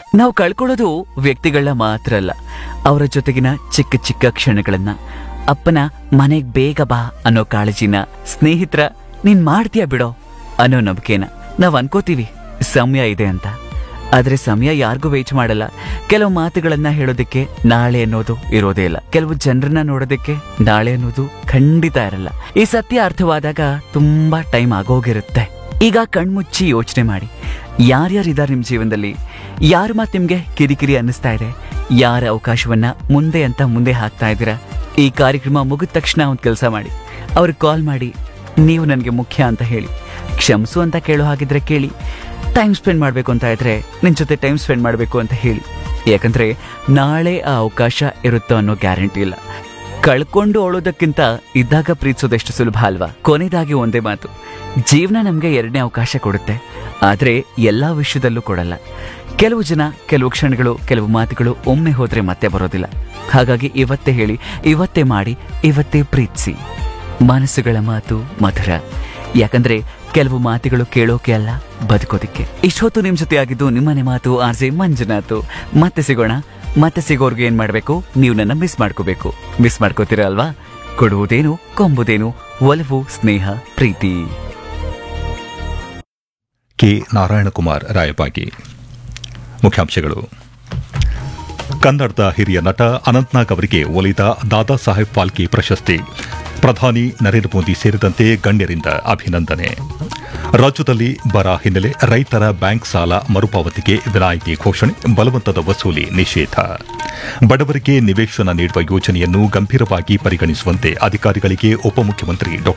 ನಾವು ಕಳ್ಕೊಳ್ಳೋದು ವ್ಯಕ್ತಿಗಳನ್ನ ಮಾತ್ರ ಅಲ್ಲ ಅವರ ಜೊತೆಗಿನ ಚಿಕ್ಕ ಚಿಕ್ಕ ಕ್ಷಣಗಳನ್ನ ಅಪ್ಪನ ಮನೆಗ್ ಬೇಗ ಬಾ ಅನ್ನೋ ಕಾಳಜಿನ ಸ್ನೇಹಿತರ ನೀನ್ ಮಾಡ್ತೀಯ ಬಿಡೋ ಅನ್ನೋ ನಂಬಿಕೆನ ನಾವ್ ಅನ್ಕೋತೀವಿ ಸಮಯ ಇದೆ ಅಂತ ಆದ್ರೆ ಸಮಯ ಯಾರಿಗೂ ವೇಟ್ ಮಾಡಲ್ಲ ಕೆಲವು ಮಾತುಗಳನ್ನ ಹೇಳೋದಕ್ಕೆ ನಾಳೆ ಅನ್ನೋದು ಇರೋದೇ ಇಲ್ಲ ಕೆಲವು ಜನರನ್ನ ನೋಡೋದಕ್ಕೆ ನಾಳೆ ಅನ್ನೋದು ಖಂಡಿತ ಇರಲ್ಲ ಈ ಸತ್ಯ ಅರ್ಥವಾದಾಗ ತುಂಬಾ ಟೈಮ್ ಆಗೋಗಿರುತ್ತೆ ಈಗ ಕಣ್ಮುಚ್ಚಿ ಯೋಚನೆ ಮಾಡಿ ಯಾರ್ಯಾರಿದ್ದಾರೆ ನಿಮ್ ಜೀವನದಲ್ಲಿ ಯಾರ ಮಾತು ನಿಮ್ಗೆ ಕಿರಿಕಿರಿ ಅನ್ನಿಸ್ತಾ ಇದೆ ಯಾರ ಅವಕಾಶವನ್ನ ಮುಂದೆ ಅಂತ ಮುಂದೆ ಹಾಕ್ತಾ ಇದ್ದೀರಾ ಈ ಕಾರ್ಯಕ್ರಮ ಮುಗಿದ ತಕ್ಷಣ ಒಂದು ಕೆಲಸ ಮಾಡಿ ಅವ್ರಿಗೆ ಕಾಲ್ ಮಾಡಿ ನೀವು ನನಗೆ ಮುಖ್ಯ ಅಂತ ಹೇಳಿ ಕ್ಷಮಿಸು ಅಂತ ಕೇಳೋ ಹಾಗಿದ್ರೆ ಕೇಳಿ ಟೈಮ್ ಸ್ಪೆಂಡ್ ಮಾಡಬೇಕು ಅಂತ ಇದ್ರೆ ನಿನ್ ಜೊತೆ ಟೈಮ್ ಸ್ಪೆಂಡ್ ಮಾಡಬೇಕು ಅಂತ ಹೇಳಿ ಯಾಕಂದ್ರೆ ನಾಳೆ ಆ ಅವಕಾಶ ಇರುತ್ತೋ ಅನ್ನೋ ಗ್ಯಾರಂಟಿ ಇಲ್ಲ ಕಳ್ಕೊಂಡು ಅಳೋದಕ್ಕಿಂತ ಇದ್ದಾಗ ಪ್ರೀತಿಸೋದೆಷ್ಟು ಸುಲಭ ಅಲ್ವಾ ಕೊನೆಯದಾಗಿ ಒಂದೇ ಮಾತು ಜೀವನ ನಮ್ಗೆ ಎರಡನೇ ಅವಕಾಶ ಕೊಡುತ್ತೆ ಆದ್ರೆ ಎಲ್ಲಾ ವಿಷಯದಲ್ಲೂ ಕೊಡಲ್ಲ ಕೆಲವು ಜನ ಕೆಲವು ಕ್ಷಣಗಳು ಕೆಲವು ಮಾತುಗಳು ಒಮ್ಮೆ ಹೋದ್ರೆ ಮತ್ತೆ ಬರೋದಿಲ್ಲ ಹಾಗಾಗಿ ಇವತ್ತೇ ಹೇಳಿ ಇವತ್ತೇ ಮಾಡಿ ಇವತ್ತೇ ಪ್ರೀತಿಸಿ ಮನಸ್ಸುಗಳ ಮಾತು ಮಧುರ ಯಾಕಂದ್ರೆ ಕೆಲವು ಮಾತುಗಳು ಕೇಳೋಕೆ ಅಲ್ಲ ಬದುಕೋದಿಕ್ಕೆ ಇಷ್ಟೊತ್ತು ನಿಮ್ ಜೊತೆ ಆಗಿದ್ದು ನಿಮ್ಮನೆ ಮಾತು ಆರ್ಜೆ ಮಂಜುನಾಥ್ ಮತ್ತೆ ಸಿಗೋಣ ಮತ್ತೆ ಸಿಗೋರ್ಗೆ ಏನ್ ಮಾಡ್ಬೇಕು ನೀವು ನನ್ನ ಮಿಸ್ ಮಾಡ್ಕೋಬೇಕು ಮಿಸ್ ಮಾಡ್ಕೋತೀರಾ ಅಲ್ವಾ ಕೊಡುವುದೇನು ಕೊಂಬುದೇನು ಒಲವು ಸ್ನೇಹ ಪ್ರೀತಿ ಕೆ ನಾರಾಯಣಕುಮಾರ್ ರಾಯಬಾಗಿ ಮುಖ್ಯಾಂಶಗಳು ಕನ್ನಡದ ಹಿರಿಯ ನಟ ಅನಂತ್ನಾಗ್ ಅವರಿಗೆ ಒಲಿದ ದಾದಾ ಸಾಹೇಬ್ ಫಾಲ್ಕೆ ಪ್ರಶಸ್ತಿ ಪ್ರಧಾನಿ ನರೇಂದ್ರ ಮೋದಿ ಸೇರಿದಂತೆ ಗಣ್ಯರಿಂದ ಅಭಿನಂದನೆ ರಾಜ್ಯದಲ್ಲಿ ಬರ ಹಿನ್ನೆಲೆ ರೈತರ ಬ್ಯಾಂಕ್ ಸಾಲ ಮರುಪಾವತಿಗೆ ವಿನಾಯಿತಿ ಘೋಷಣೆ ಬಲವಂತದ ವಸೂಲಿ ನಿಷೇಧ ಬಡವರಿಗೆ ನಿವೇಶನ ನೀಡುವ ಯೋಜನೆಯನ್ನು ಗಂಭೀರವಾಗಿ ಪರಿಗಣಿಸುವಂತೆ ಅಧಿಕಾರಿಗಳಿಗೆ ಉಪಮುಖ್ಯಮಂತ್ರಿ ಡಾ